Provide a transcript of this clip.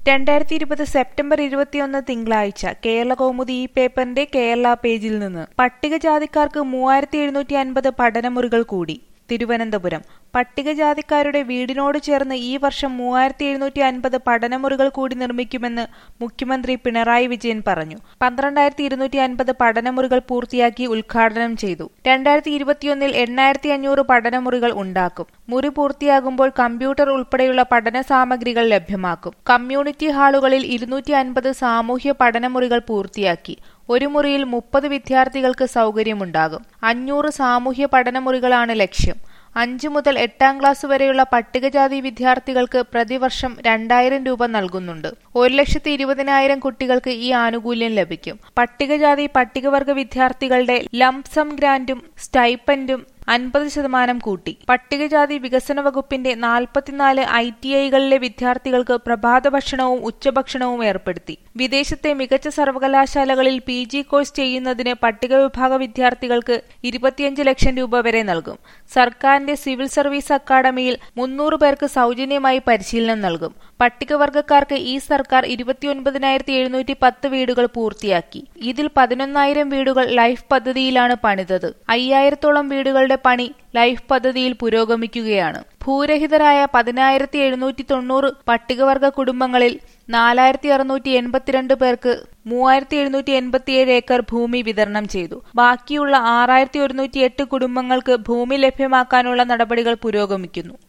രണ്ടായിരത്തി ഇരുപത് സെപ്റ്റംബർ ഇരുപത്തിയൊന്ന് തിങ്കളാഴ്ച കേരള കൗമുദി ഈ പേപ്പറിന്റെ കേരള പേജിൽ നിന്ന് പട്ടികജാതിക്കാർക്ക് മൂവായിരത്തി എഴുന്നൂറ്റി അൻപത് പഠനമുറികൾ കൂടി തിരുവനന്തപുരം പട്ടികജാതിക്കാരുടെ വീടിനോട് ചേർന്ന് ഈ വർഷം മൂവായിരത്തി എഴുന്നൂറ്റി അൻപത് പഠനമുറികൾ കൂടി നിർമ്മിക്കുമെന്ന് മുഖ്യമന്ത്രി പിണറായി വിജയൻ പറഞ്ഞു പന്ത്രണ്ടായിരത്തി ഇരുന്നൂറ്റി അൻപത് പഠനമുറികൾ പൂർത്തിയാക്കി ഉദ്ഘാടനം ചെയ്തു രണ്ടായിരത്തി ഇരുപത്തിയൊന്നിൽ എണ്ണായിരത്തി അഞ്ഞൂറ് പഠനമുറികൾ ഉണ്ടാക്കും മുറി പൂർത്തിയാകുമ്പോൾ കമ്പ്യൂട്ടർ ഉൾപ്പെടെയുള്ള പഠന സാമഗ്രികൾ ലഭ്യമാക്കും കമ്മ്യൂണിറ്റി ഹാളുകളിൽ ഇരുന്നൂറ്റി അൻപത് സാമൂഹ്യ പഠനമുറികൾ പൂർത്തിയാക്കി ഒരു മുറിയിൽ മുപ്പത് വിദ്യാർത്ഥികൾക്ക് സൗകര്യമുണ്ടാകും അഞ്ഞൂറ് സാമൂഹ്യ പഠനമുറികളാണ് ലക്ഷ്യം അഞ്ചു മുതൽ എട്ടാം ക്ലാസ് വരെയുള്ള പട്ടികജാതി വിദ്യാർത്ഥികൾക്ക് പ്രതിവർഷം രണ്ടായിരം രൂപ നൽകുന്നുണ്ട് ഒരു ലക്ഷത്തി ഇരുപതിനായിരം കുട്ടികൾക്ക് ഈ ആനുകൂല്യം ലഭിക്കും പട്ടികജാതി പട്ടികവർഗ വിദ്യാർത്ഥികളുടെ ലംസം ഗ്രാന്റും സ്റ്റൈപ്പൻഡും അൻപത് ശതമാനം കൂട്ടി പട്ടികജാതി വികസന വകുപ്പിന്റെ നാൽപ്പത്തിനാല് ഐ ടി ഐകളിലെ വിദ്യാർത്ഥികൾക്ക് പ്രഭാത ഭക്ഷണവും ഉച്ചഭക്ഷണവും ഏർപ്പെടുത്തി വിദേശത്തെ മികച്ച സർവകലാശാലകളിൽ പി ജി കോഴ്സ് ചെയ്യുന്നതിന് പട്ടിക വിഭാഗ വിദ്യാർത്ഥികൾക്ക് ഇരുപത്തിയഞ്ച് ലക്ഷം രൂപ വരെ നൽകും സർക്കാരിന്റെ സിവിൽ സർവീസ് അക്കാദമിയിൽ മുന്നൂറ് പേർക്ക് സൗജന്യമായി പരിശീലനം നൽകും പട്ടികവർഗക്കാർക്ക് ഈ സർക്കാർ ഇരുപത്തിയൊൻപതിനായിരത്തി എഴുന്നൂറ്റി പത്ത് വീടുകൾ പൂർത്തിയാക്കി ഇതിൽ പതിനൊന്നായിരം വീടുകൾ ലൈഫ് പദ്ധതിയിലാണ് പണിതത് അയ്യായിരത്തോളം വീടുകളുടെ പണി ലൈഫ് പദ്ധതിയിൽ പുരോഗമിക്കുകയാണ് ഭൂരഹിതരായ പതിനായിരത്തി എഴുന്നൂറ്റി തൊണ്ണൂറ് പട്ടികവർഗ കുടുംബങ്ങളിൽ നാലായിരത്തി അറുന്നൂറ്റി എൺപത്തിരണ്ട് പേർക്ക് മൂവായിരത്തി എഴുന്നൂറ്റി എൺപത്തിയേഴ് ഏക്കർ ഭൂമി വിതരണം ചെയ്തു ബാക്കിയുള്ള ആറായിരത്തി ഒരുന്നൂറ്റി എട്ട് കുടുംബങ്ങൾക്ക് ഭൂമി ലഭ്യമാക്കാനുള്ള നടപടികൾ പുരോഗമിക്കുന്നു